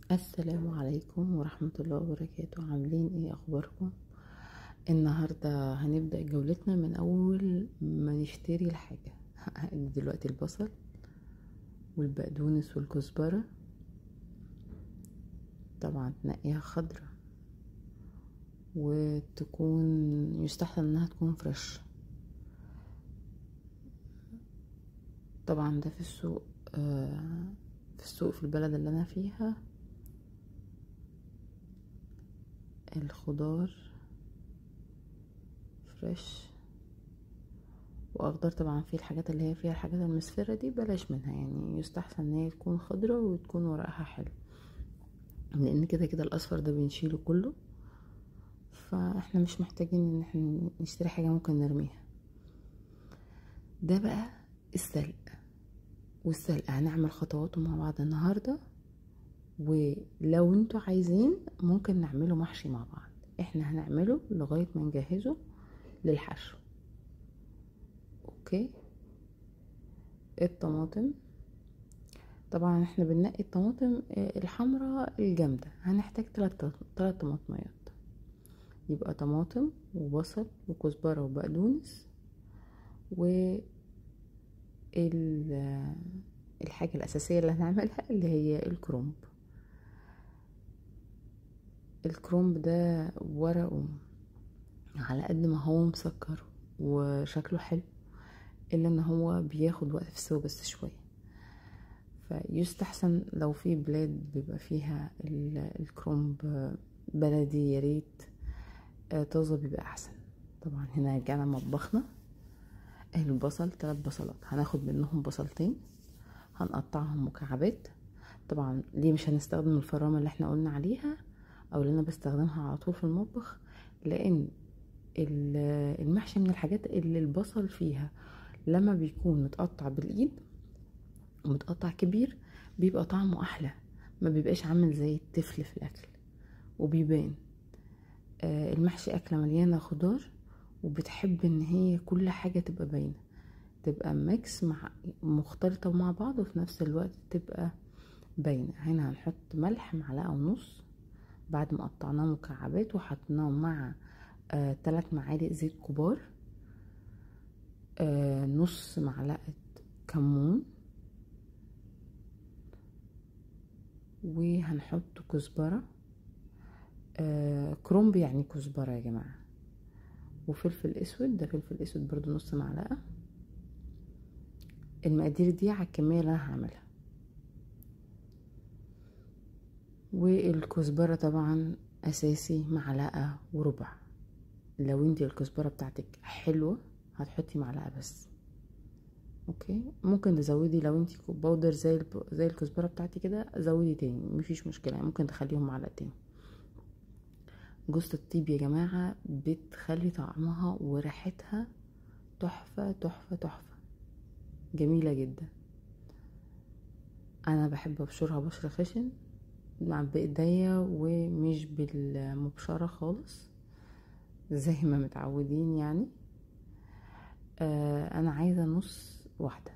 السلام عليكم ورحمة الله وبركاته عاملين ايه اخباركم النهاردة هنبدأ جولتنا من اول ما نشتري الحاجة دلوقتي البصل والبقدونس والكزبرة طبعا تنقيها خضرة وتكون يستحسن انها تكون فريش طبعا ده في السوق آه، في السوق في البلد اللي انا فيها الخضار فريش واخضر طبعا في الحاجات اللي هي فيها الحاجات المسفرة دي بلاش منها يعني يستحسن ان هي تكون خضرة وتكون ورقها حلو لان كده كده الاصفر ده بنشيله كله فاحنا مش محتاجين ان احنا نشتري حاجة ممكن نرميها ده بقى السلق والسلق هنعمل خطواته مع بعض النهارده ولو انتوا عايزين ممكن نعمله محشي مع بعض احنا هنعمله لغاية ما نجهزه للحشو اوكي الطماطم طبعا احنا بننقي الطماطم الحمراء الجامدة هنحتاج تلات تلات طماطميات يبقى طماطم وبصل وكزبرة وبقدونس و الحاجة الأساسية اللي هنعملها اللي هي الكرومب الكرومب ده ورقه على قد ما هو مسكر وشكله حلو الا ان هو بياخد وقت في السوا بس شويه فيستحسن لو في بلاد بيبقى فيها الكرومب بلدي يا ريت طازه بيبقى احسن طبعا هنا رجعنا مطبخنا البصل ثلاث بصلات هناخد منهم بصلتين هنقطعهم مكعبات طبعا ليه مش هنستخدم الفرامه اللي احنا قلنا عليها او اللي انا بستخدمها على طول في المطبخ لان المحشي من الحاجات اللي البصل فيها لما بيكون متقطع بالايد ومتقطع كبير بيبقى طعمه احلى ما بيبقاش عامل زي التفل في الاكل وبيبان آه المحشي اكله مليانه خضار وبتحب ان هي كل حاجه تبقى باينه تبقى ميكس مع مختلطه مع بعض وفي نفس الوقت تبقى باينه هنا هنحط ملح معلقه ونص بعد ما قطعناه مكعبات وحطيناه مع آه تلات معالق زيت كبار آه نص معلقة كمون وهنحط كزبرة آه كرومب يعني كزبرة يا جماعة وفلفل اسود ده فلفل اسود برضو نص معلقة المقادير دي على الكمية اللي انا هعملها والكزبرة طبعا اساسي معلقة وربع لو انتي الكزبرة بتاعتك حلوة هتحطي معلقة بس اوكي ممكن تزودي لو انتي باودر زي الب... زي الكزبرة بتاعتي كده زودي تاني مفيش مشكلة يعني ممكن تخليهم معلقتين جوزة الطيب يا جماعة بتخلي طعمها وريحتها تحفة تحفة تحفة جميلة جدا انا بحب ابشرها بشر خشن مع بايديا ومش بالمبشرة خالص زي ما متعودين يعني آه انا عايزة نص واحدة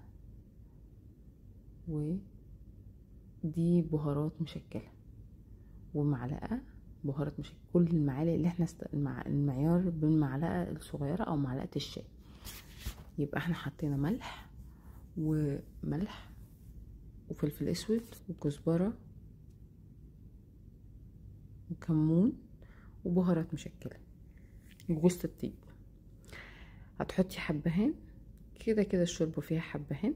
ودي بهارات مشكلة ومعلقة بهارات مشكلة كل المعالق اللي احنا است... المع... المعيار بالمعلقة الصغيرة او معلقة الشاي يبقى احنا حطينا ملح وملح وفلفل اسود وكزبرة وكمون وبهارات مشكلة وجوزة الطيب هتحطي حبهان كده كده الشوربة فيها حبهان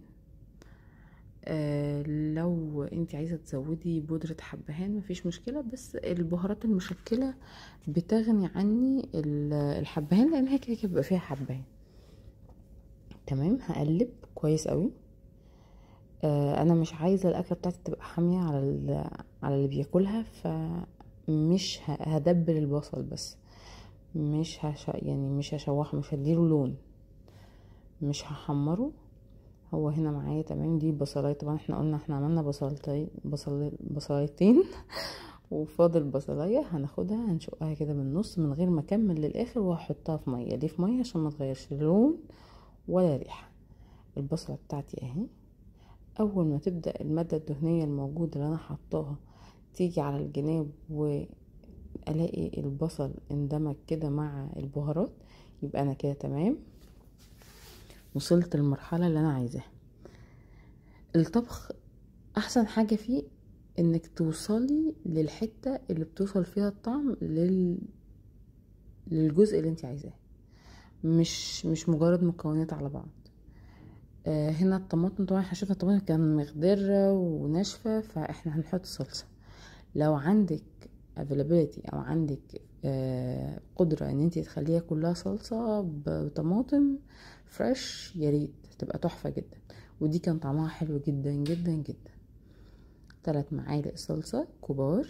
آه لو انت عايزة تزودي بودرة حبهان مفيش مشكلة بس البهارات المشكلة بتغني عني الحبهان لان هي كده كده بيبقى فيها حبهان تمام هقلب كويس قوي آه انا مش عايزة الاكلة بتاعتي تبقى حامية على على اللي بياكلها فمش هدبل البصل بس مش هش... يعني مش هشوحه مش هديله لون مش هحمره هو هنا معايا تمام دي بصلايه طبعا احنا قلنا احنا عملنا بصلتين بصل بصلايتين وفاضل بصلايه هناخدها هنشقها كده من النص من غير ما اكمل للاخر وهحطها في ميه ليه في ميه عشان ما تغيرش لون ولا ريحه البصله بتاعتي اهي اول ما تبدا الماده الدهنيه الموجوده اللي انا حطاها تيجي على الجناب والاقي البصل اندمج كده مع البهارات يبقى انا كده تمام وصلت للمرحلة اللي انا عايزاها الطبخ احسن حاجة فيه انك توصلي للحتة اللي بتوصل فيها الطعم لل... للجزء اللي انت عايزاه مش مش مجرد مكونات على بعض آه هنا الطماطم طبعا احنا شفنا الطماطم كان مخضرة وناشفة فاحنا هنحط صلصة لو عندك availability او عندك آه قدرة ان انت تخليها كلها صلصة بطماطم فريش ياريت تبقى تحفة جدا ودي كان طعمها حلو جدا جدا جدا تلات معالق صلصة كبار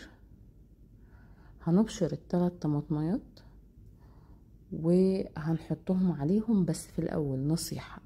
هنبشر التلات طماطميات وهنحطهم عليهم بس في الاول نصيحة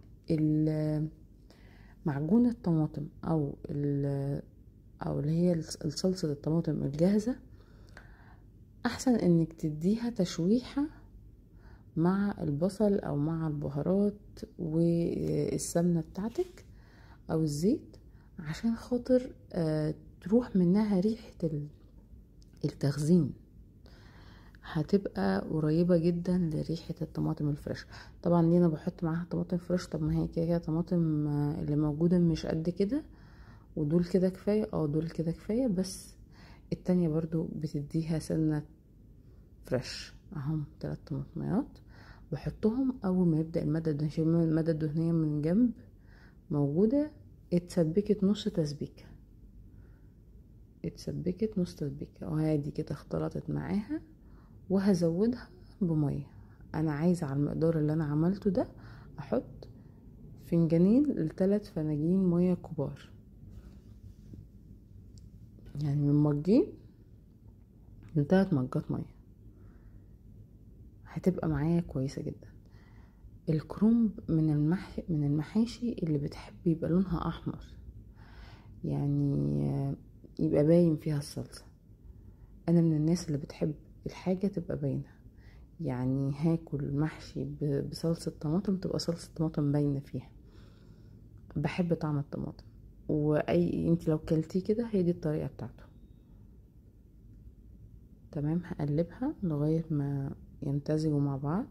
معجون الطماطم او او اللي هي الصلصة الطماطم الجاهزة احسن انك تديها تشويحة مع البصل او مع البهارات والسمنة بتاعتك او الزيت عشان خاطر تروح منها ريحة التخزين هتبقى قريبة جدا لريحة الطماطم الفريش طبعا ليه انا بحط معاها طماطم فريش طب ما هي كده كده طماطم اللي موجودة مش قد كده ودول كده كفاية اه دول كده كفاية بس التانية برضو بتديها سنة فريش اهم تلات طماطميات بحطهم اول ما يبدأ المادة الدهنية المادة الدهنية من جنب موجودة اتسبكت نص تسبيكة اتسبكت نص تسبيكة وهادي كده اختلطت معاها وهزودها بمية انا عايزة على المقدار اللي انا عملته ده احط فنجانين لثلاث فناجين مية كبار يعني من مجين لثلاث مجات مية هتبقى معايا كويسة جدا الكرومب من المح من المحاشي اللي بتحب يبقى لونها احمر يعني يبقى باين فيها الصلصة انا من الناس اللي بتحب الحاجة تبقى باينة يعني هاكل محشي بصلصة طماطم تبقى صلصة طماطم باينة فيها بحب طعم الطماطم واي انت لو كلتيه كده هي دي الطريقة بتاعته تمام هقلبها لغاية ما يمتزجوا مع بعض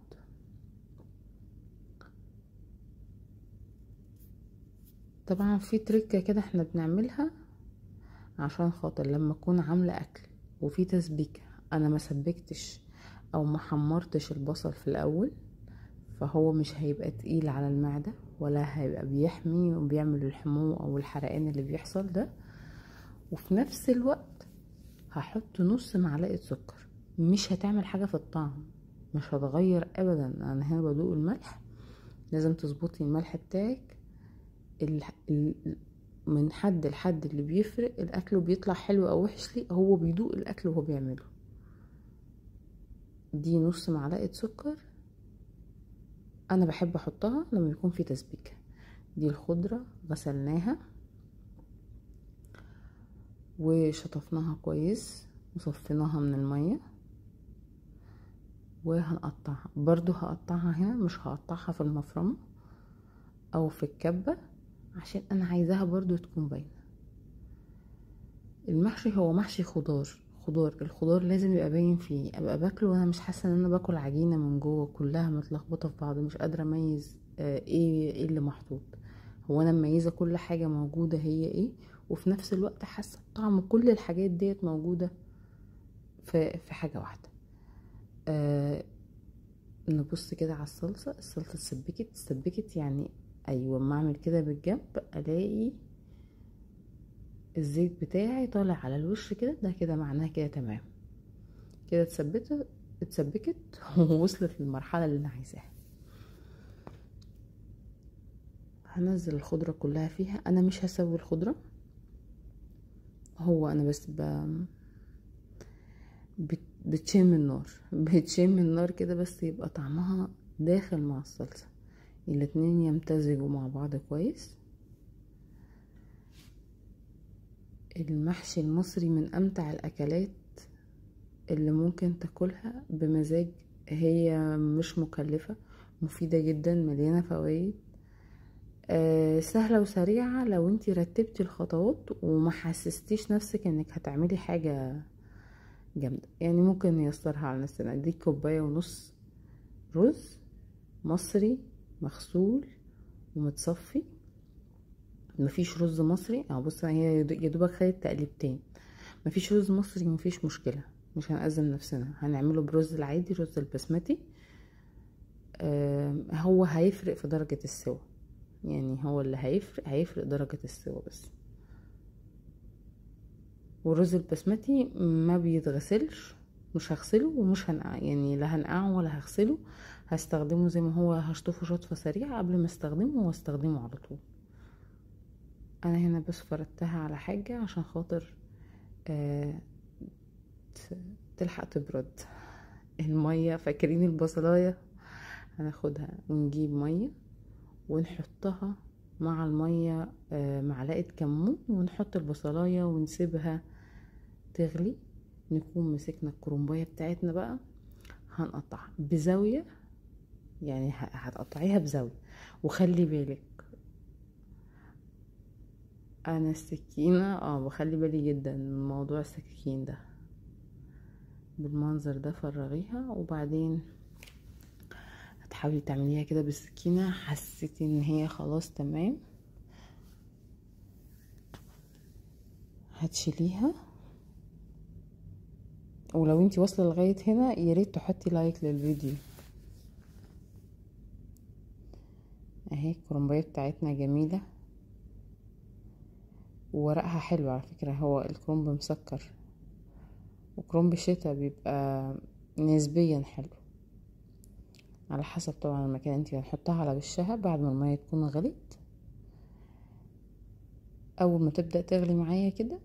طبعا في تركة كده احنا بنعملها عشان خاطر لما اكون عاملة اكل وفي تسبيكة انا ما سبكتش او ما حمرتش البصل في الاول فهو مش هيبقى تقيل على المعدة ولا هيبقى بيحمي وبيعمل الحمو او الحرقان اللي بيحصل ده وفي نفس الوقت هحط نص معلقة سكر مش هتعمل حاجة في الطعم مش هتغير ابدا انا هنا بدوق الملح لازم تظبطي الملح بتاعك ال... ال... من حد لحد اللي بيفرق الاكل بيطلع حلو او وحش ليه هو بيدوق الاكل وهو بيعمله دي نص معلقة سكر انا بحب احطها لما يكون في تسبيكة دي الخضرة غسلناها وشطفناها كويس وصفيناها من المية وهنقطعها برضو هقطعها هنا مش هقطعها في المفرمة او في الكبة عشان انا عايزاها برضو تكون باينة المحشي هو محشي خضار خضار الخضار لازم يبقى باين فيه ابقى باكله وانا مش حاسه ان انا باكل عجينه من جوه كلها متلخبطه في بعض مش قادره اميز آه ايه ايه اللي محطوط هو انا مميزه كل حاجه موجوده هي ايه وفي نفس الوقت حاسه بطعم كل الحاجات ديت موجوده في في حاجه واحده آه نبص كده على الصلصه الصلصه اتسبكت اتسبكت يعني ايوه ما اعمل كده بالجنب الاقي الزيت بتاعي طالع على الوش كده ده كده معناه كده تمام كده اتثبتت اتسبكت ووصلت للمرحله اللي انا عايزاها هنزل الخضره كلها فيها انا مش هسوي الخضره هو انا بس ب... بت... بتشم النار بتشم النار كده بس يبقى طعمها داخل مع الصلصه الاتنين يمتزجوا مع بعض كويس المحشي المصري من امتع الاكلات اللي ممكن تاكلها بمزاج هي مش مكلفة مفيدة جدا مليانة فوائد آه سهلة وسريعة لو انتي رتبتي الخطوات وما حسستيش نفسك انك هتعملي حاجة جامدة يعني ممكن نيسرها على نفسنا دي كوباية ونص رز مصري مغسول ومتصفي مفيش رز مصري او بص هي يا دوبك خدت تقليبتين مفيش رز مصري مفيش مشكلة مش هنأزم نفسنا هنعمله برز العادي رز البسمتي آه هو هيفرق في درجة السوا يعني هو اللي هيفرق هيفرق درجة السوا بس والرز البسمتي ما بيتغسلش مش هغسله ومش هنقع يعني لا هنقعه ولا هغسله هستخدمه زي ما هو هشطفه شطفة سريعة قبل ما استخدمه واستخدمه على طول انا هنا بس فردتها على حاجة عشان خاطر آه تلحق تبرد المية فاكرين البصلاية هناخدها ونجيب مية ونحطها مع المية آه معلقة كمون ونحط البصلاية ونسيبها تغلي نكون مسكنا الكرنباية بتاعتنا بقى هنقطعها بزاوية يعني هتقطعيها بزاوية وخلي بالك انا السكينة اه بخلي بالي جدا من موضوع السكاكين ده بالمنظر ده فرغيها وبعدين هتحاولي تعمليها كده بالسكينة حسيتي ان هي خلاص تمام هتشيليها ولو انتي واصله لغايه هنا ياريت تحطي لايك للفيديو اهي الكرنبايه بتاعتنا جميله وورقها حلو على فكره هو الكرنب مسكر وكرنب الشتا بيبقى نسبيا حلو على حسب طبعا المكان انتي هنحطها على وشها بعد ما المية تكون غليت اول ما تبدأ تغلي معايا كده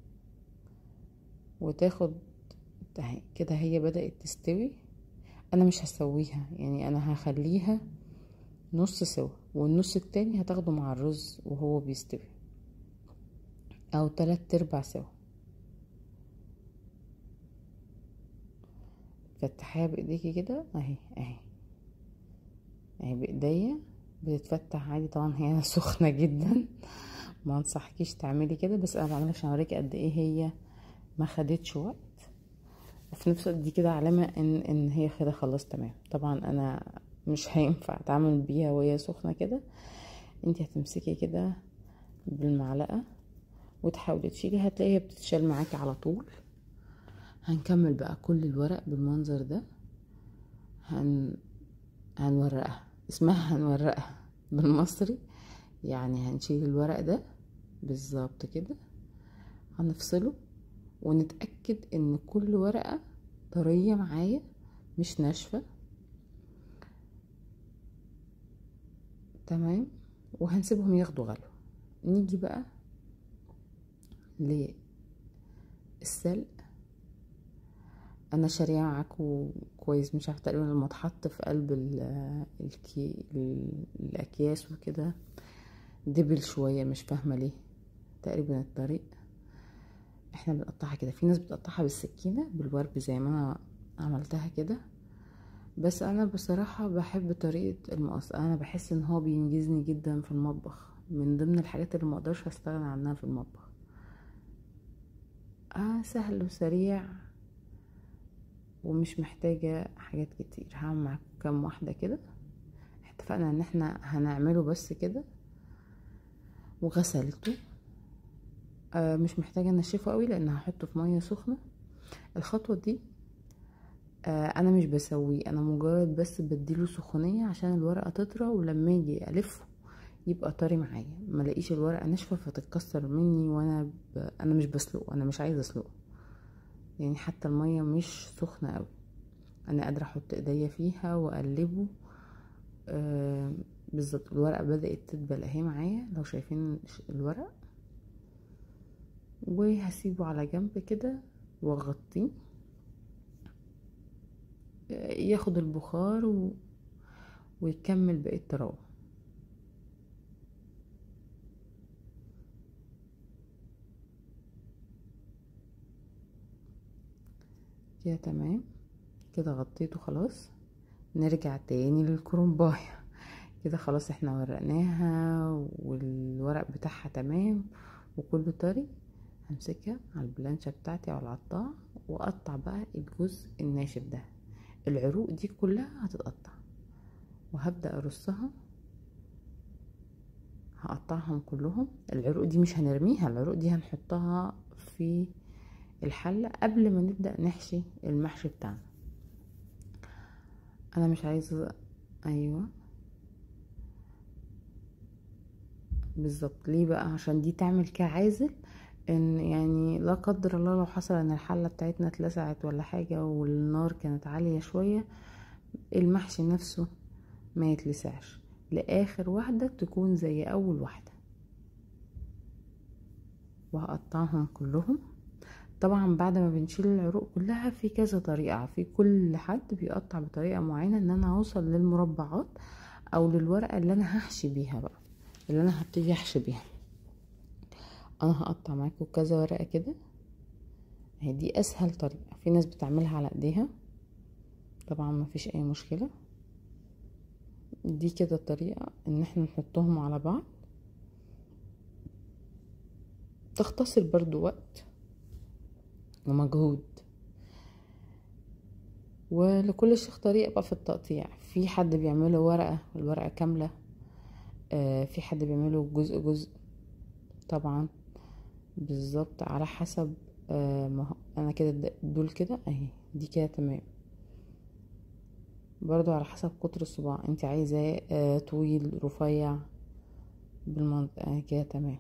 وتاخد اهي كده هي بدأت تستوي انا مش هسويها يعني انا هخليها نص سوا والنص التاني هتاخده مع الرز وهو بيستوي او تلات ارباع سوا فتحيها بايديكي كده اهي اهي اهي بايديا بتتفتح عادي طبعا هي سخنه جدا ما انصحكيش تعملي كده بس انا بعملها عشان اوريكي قد ايه هي ما خدتش وقت وفي نفس الوقت دي كده علامه ان ان هي كده خلاص تمام طبعا انا مش هينفع اتعامل بيها وهي سخنه كده انتي هتمسكي كده بالمعلقه وتحاولي تشيلي هتلاقيها بتتشال معاكي على طول هنكمل بقى كل الورق بالمنظر ده هن هنورقها اسمها هنورقها بالمصري يعني هنشيل الورق ده بالظبط كده هنفصله ونتأكد ان كل ورقة طرية معايا مش ناشفة تمام وهنسيبهم ياخدوا غلو نيجي بقى للسلق انا شاريه معاكم كويس مش عارفه تقريبا لما اتحط في قلب الكي الاكياس وكده دبل شويه مش فاهمه ليه تقريبا الطريق احنا بنقطعها كده في ناس بتقطعها بالسكينه بالورب زي ما انا عملتها كده بس انا بصراحه بحب طريقه المقص انا بحس ان هو بينجزني جدا في المطبخ من ضمن الحاجات اللي مقدرش استغنى عنها في المطبخ آه سهل وسريع ومش محتاجة حاجات كتير هعمل معاكم كام واحدة كده اتفقنا ان احنا هنعمله بس كده وغسلته آه مش محتاجة انشفه قوي لان هحطه في مية سخنة الخطوة دي آه انا مش بسويه انا مجرد بس بديله سخونية عشان الورقة تطرى ولما اجي الفه يبقى طري معايا ما لاقيش الورقه ناشفه فتتكسر مني وانا ب... انا مش بسلقه انا مش عايزه اسلقه يعني حتى الميه مش سخنه قوي انا قادره احط ايديا فيها واقلبه آه بالظبط الورقه بدات تدبل اهي معايا لو شايفين الورق وهسيبه على جنب كده واغطيه ياخد البخار و... ويكمل بقيه تراوح كده تمام كده غطيته خلاص نرجع تاني للكرومباية كده خلاص احنا ورقناها والورق بتاعها تمام وكله طري همسكها على البلانشة بتاعتي او العطاء واقطع بقى الجزء الناشف ده العروق دي كلها هتتقطع وهبدأ ارصها هقطعهم كلهم العروق دي مش هنرميها العروق دي هنحطها في الحلة قبل ما نبدأ نحشي المحشي بتاعنا انا مش عايزة ايوه بالظبط ليه بقى عشان دي تعمل كعازل ان يعني لا قدر الله لو حصل ان الحله بتاعتنا اتلسعت ولا حاجه والنار كانت عاليه شويه المحشي نفسه ما يتلسعش لاخر واحده تكون زي اول واحده وهقطعهم كلهم طبعا بعد ما بنشيل العروق كلها في كذا طريقه في كل حد بيقطع بطريقه معينه ان انا اوصل للمربعات او للورقه اللي انا هحشي بيها بقى اللي انا هبتدي احشي بيها انا هقطع معاكم كذا ورقه كده اهي دي اسهل طريقه في ناس بتعملها على ايديها طبعا ما فيش اي مشكله دي كده الطريقه ان احنا نحطهم على بعض تختصر برضو وقت ومجهود ولكل شيخ طريقة بقى في التقطيع في حد بيعمله ورقة الورقة كاملة آه في حد بيعمله جزء جزء طبعا بالظبط على حسب آه ما انا كده دول كده اهي دي كده تمام برضو على حسب قطر الصباع انت عايزاه آه طويل رفيع بالمنطقة كده تمام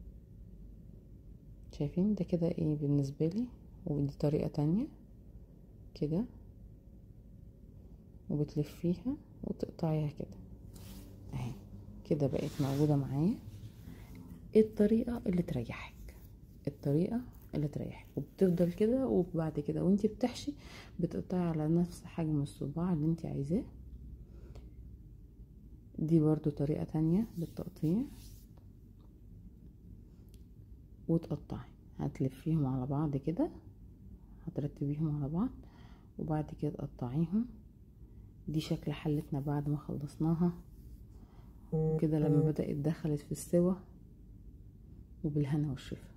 شايفين ده كده ايه بالنسبة لي ودي طريقة تانية كده وبتلفيها وتقطعيها كده اهي كده بقت موجودة معايا الطريقة اللي تريحك الطريقة اللي تريحك وبتفضل كده وبعد كده وانتي بتحشي بتقطعي على نفس حجم الصباع اللي انتي عايزاه دي برضو طريقة تانية للتقطيع وتقطعي هتلفيهم على بعض كده هترتبيهم على بعض وبعد كده تقطعيهم دي شكل حلتنا بعد ما خلصناها وكده لما بدأت دخلت في السوا وبالهنا والشفا